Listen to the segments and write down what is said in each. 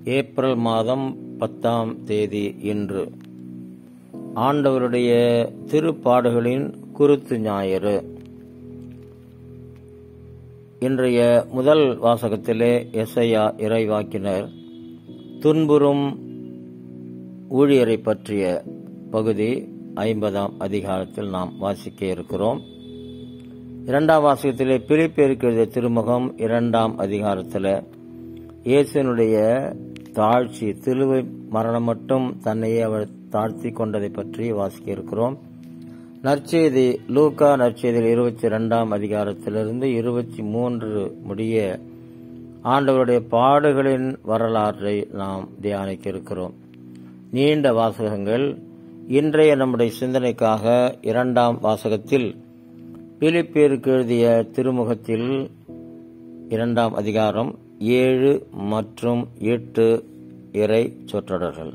April மாதம் பத்தாம் தேதி இன்று ஆண்டவருடைய திருப்பாடுகளின் குருத்து ஞாயிறு இன்றைய முதல் வாசகத்திலே எஸ்ஐயா இறைவாக்கினர் துன்புறும் ஊழியரை பற்றிய பகுதி ஐம்பதாம் அதிகாரத்தில் நாம் வாசிக்க இருக்கிறோம் இரண்டாம் வாசகத்திலே பிலிப்பேருக்கு எழுதிய திருமுகம் இரண்டாம் அதிகாரத்தில் இயேசுனுடைய தாழ்ச்சி சிலுவை மரணம் மட்டும் தன்னையே அவர் தாழ்த்தி கொண்டதை பற்றி வாசிக்க இருக்கிறோம் நற்செய்தி லூக்கா நற்செய்தியில் இருபத்தி ரெண்டாம் அதிகாரத்திலிருந்து இருபத்தி மூன்று முடிய ஆண்டவருடைய பாடுகளின் வரலாற்றை நாம் தியானிக்க இருக்கிறோம் நீண்ட வாசகங்கள் இன்றைய நம்முடைய சிந்தனைக்காக இரண்டாம் வாசகத்தில் பிலிப்பேருக்கு எழுதிய திருமுகத்தில் இரண்டாம் அதிகாரம் ஏழு மற்றும் எட்டு இறை சொற்றொடர்கள்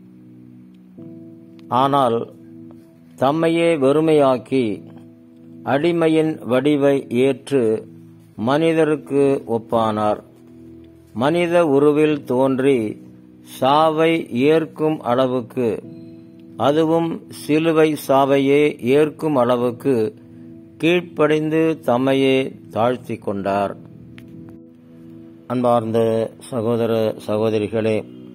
ஆனால் தம்மையே வெறுமையாக்கி அடிமையின் வடிவை ஏற்று மனிதருக்கு ஒப்பானார் மனித உருவில் தோன்றி சாவை ஏற்கும் அளவுக்கு அதுவும் சிலுவை சாவையே ஏற்கும் அளவுக்கு கீழ்ப்படிந்து தம்மையே தாழ்த்தி கொண்டார் அன்பார்ந்த சகோதர சகோதரிகளே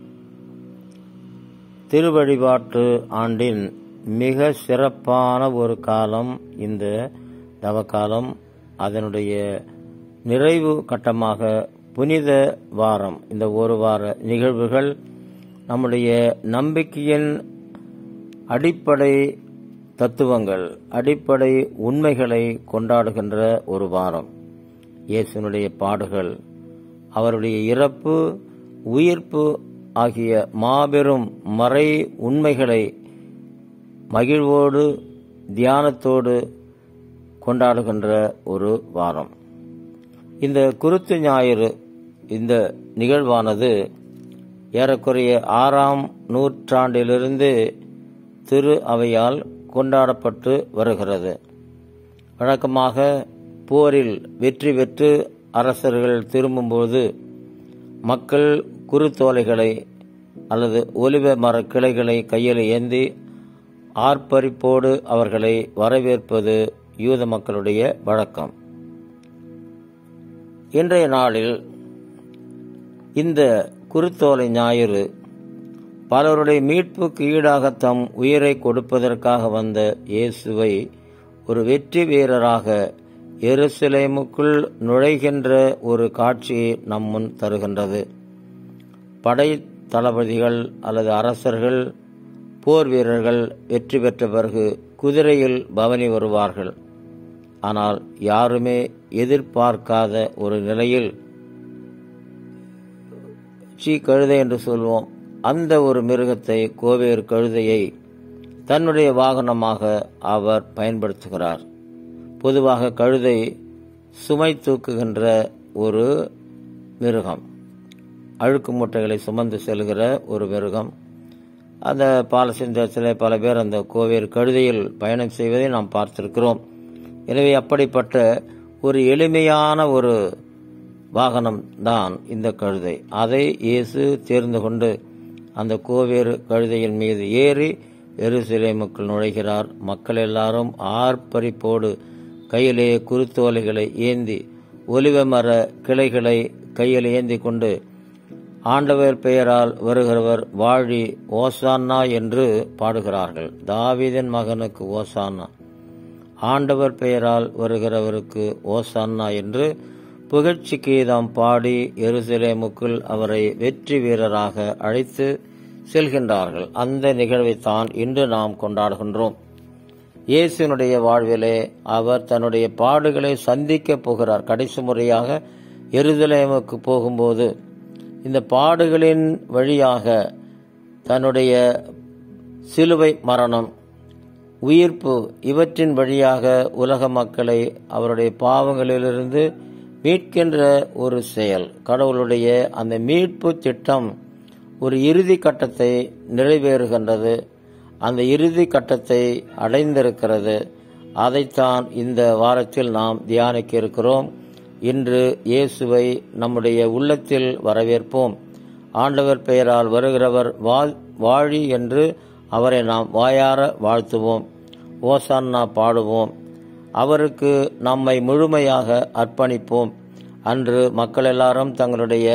திருவழிபாட்டு ஆண்டின் மிக சிறப்பான ஒரு காலம் இந்த தவக்காலம் அதனுடைய நிறைவு கட்டமாக புனித வாரம் இந்த ஒரு வார நிகழ்வுகள் நம்முடைய நம்பிக்கையின் அடிப்படை தத்துவங்கள் அடிப்படை உண்மைகளை கொண்டாடுகின்ற ஒரு வாரம் இயேசுனுடைய பாடுகள் அவருடைய இறப்பு உயிர்ப்பு ஆகிய மாபெரும் மறை உண்மைகளை மகிழ்வோடு தியானத்தோடு கொண்டாடுகின்ற ஒரு வாரம் இந்த குருத்து ஞாயிறு இந்த நிகழ்வானது ஏறக்குறைய ஆறாம் நூற்றாண்டிலிருந்து திரு அவையால் கொண்டாடப்பட்டு வருகிறது வழக்கமாக போரில் வெற்றி பெற்று அரசர்கள் திரும்பும்போது மக்கள் குருத்தோலைகளை அல்லது ஒலிவ மர கிளைகளை கையில் ஏந்தி ஆர்ப்பரிப்போடு அவர்களை வரவேற்பது யூத மக்களுடைய வழக்கம் இன்றைய நாளில் இந்த குருத்தோலை ஞாயிறு பலருடைய மீட்புக்கு ஈடாக தம் உயிரை கொடுப்பதற்காக வந்த இயேசுவை ஒரு வெற்றி வீரராக எருசலேமுக்குள் நுழைகின்ற ஒரு காட்சியை நம் முன் தருகின்றது படை தளபதிகள் அல்லது அரசர்கள் போர் வீரர்கள் வெற்றி பெற்ற பிறகு குதிரையில் பவனி வருவார்கள் ஆனால் யாருமே எதிர்பார்க்காத ஒரு நிலையில் சீ கழுதை என்று சொல்வோம் அந்த ஒரு மிருகத்தை கோவேறு கழுதையை தன்னுடைய வாகனமாக அவர் பயன்படுத்துகிறார் பொதுவாக கழுதை சுமை தூக்குகின்ற ஒரு மிருகம் அழுக்கு மூட்டைகளை சுமந்து செல்கிற ஒரு மிருகம் அந்த பாலசிந்தத்தில் பல பேர் அந்த கோவேறு கழுதையில் பயணம் செய்வதை நாம் பார்த்திருக்கிறோம் எனவே அப்படிப்பட்ட ஒரு எளிமையான ஒரு வாகனம் தான் இந்த கழுதை அதை இயேசு தேர்ந்து கொண்டு அந்த கோவேறு கழுதையின் மீது ஏறி எருசலேமுக்குள் நுழைகிறார் மக்கள் எல்லாரும் ஆர்ப்பரிப்போடு கையிலே குருத்தோலைகளை ஏந்தி ஒலிவ மர கிளைகளை கையில் ஏந்தி கொண்டு ஆண்டவர் பெயரால் வருகிறவர் வாழி ஓசான்னா என்று பாடுகிறார்கள் தாவீதன் மகனுக்கு ஓசான்னா ஆண்டவர் பெயரால் வருகிறவருக்கு ஓசான்னா என்று புகழ்ச்சி கீதம் பாடி எருசலேமுக்குள் அவரை வெற்றி வீரராக அழைத்து செல்கின்றார்கள் அந்த நிகழ்வைத்தான் இன்று நாம் கொண்டாடுகின்றோம் இயேசுனுடைய வாழ்விலே அவர் தன்னுடைய பாடுகளை சந்திக்க போகிறார் கடைசி முறையாக எருசலேமுக்கு போகும்போது இந்த பாடுகளின் வழியாக தன்னுடைய சிலுவை மரணம் உயிர்ப்பு இவற்றின் வழியாக உலக மக்களை அவருடைய பாவங்களிலிருந்து மீட்கின்ற ஒரு செயல் கடவுளுடைய அந்த மீட்பு திட்டம் ஒரு இறுதி கட்டத்தை நிறைவேறுகின்றது அந்த இறுதி கட்டத்தை அடைந்திருக்கிறது அதைத்தான் இந்த வாரத்தில் நாம் தியானிக்க இருக்கிறோம் இன்று இயேசுவை நம்முடைய உள்ளத்தில் வரவேற்போம் ஆண்டவர் பெயரால் வருகிறவர் வா- வாழி என்று அவரை நாம் வாயார வாழ்த்துவோம் ஓசான்னா பாடுவோம் அவருக்கு நம்மை முழுமையாக அர்ப்பணிப்போம் அன்று மக்கள் எல்லாரும் தங்களுடைய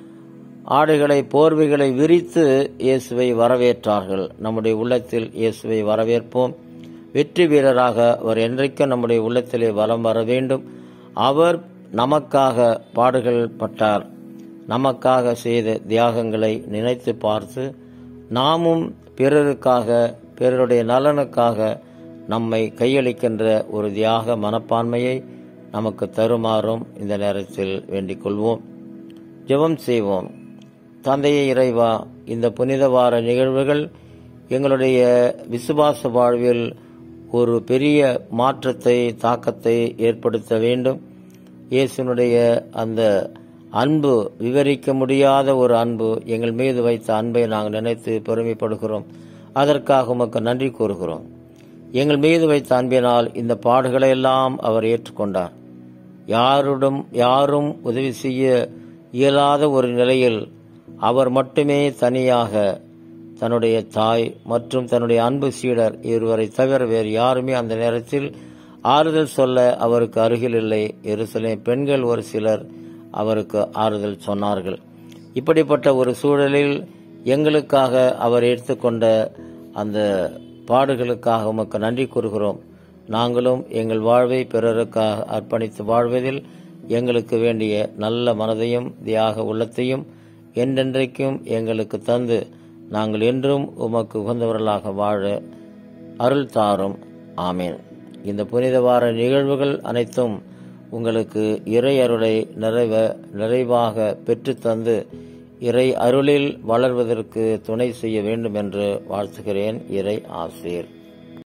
ஆடைகளை போர்வைகளை விரித்து இயேசுவை வரவேற்றார்கள் நம்முடைய உள்ளத்தில் இயேசுவை வரவேற்போம் வெற்றி வீரராக அவர் என்றைக்கும் நம்முடைய உள்ளத்திலே வலம் வர வேண்டும் அவர் நமக்காக பாடுகள் பட்டார் நமக்காக செய்த தியாகங்களை நினைத்து பார்த்து நாமும் பிறருக்காக பிறருடைய நலனுக்காக நம்மை கையளிக்கின்ற ஒரு தியாக மனப்பான்மையை நமக்கு தருமாறும் இந்த நேரத்தில் வேண்டிக் கொள்வோம் ஜெபம் செய்வோம் தந்தையே இறைவா இந்த புனித வார நிகழ்வுகள் எங்களுடைய விசுவாச வாழ்வில் ஒரு பெரிய மாற்றத்தை தாக்கத்தை ஏற்படுத்த வேண்டும் இயேசுனுடைய அந்த அன்பு விவரிக்க முடியாத ஒரு அன்பு எங்கள் மீது வைத்த அன்பை நாங்கள் நினைத்து பெருமைப்படுகிறோம் அதற்காக உமக்கு நன்றி கூறுகிறோம் எங்கள் மீது வைத்த அன்பினால் இந்த பாடுகளை எல்லாம் அவர் ஏற்றுக்கொண்டார் யாருடன் யாரும் உதவி செய்ய இயலாத ஒரு நிலையில் அவர் மட்டுமே தனியாக தன்னுடைய தாய் மற்றும் தன்னுடைய அன்பு சீடர் இருவரை தவிர வேறு யாருமே அந்த நேரத்தில் ஆறுதல் சொல்ல அவருக்கு அருகில் இல்லை எருசலேம் பெண்கள் ஒரு சிலர் அவருக்கு ஆறுதல் சொன்னார்கள் இப்படிப்பட்ட ஒரு சூழலில் எங்களுக்காக அவர் எடுத்துக்கொண்ட அந்த பாடுகளுக்காக உமக்கு நன்றி கூறுகிறோம் நாங்களும் எங்கள் வாழ்வை பிறருக்காக அர்ப்பணித்து வாழ்வதில் எங்களுக்கு வேண்டிய நல்ல மனதையும் தியாக உள்ளத்தையும் என்றென்றைக்கும் எங்களுக்கு தந்து நாங்கள் என்றும் உமக்கு உகந்தவர்களாக வாழ அருள் தாரும் ஆமீன் இந்த புனித வார நிகழ்வுகள் அனைத்தும் உங்களுக்கு இறை அருளை நிறைவ நிறைவாக பெற்றுத்தந்து இறை அருளில் வளர்வதற்கு துணை செய்ய வேண்டும் என்று வாழ்த்துகிறேன் இறை ஆசீர்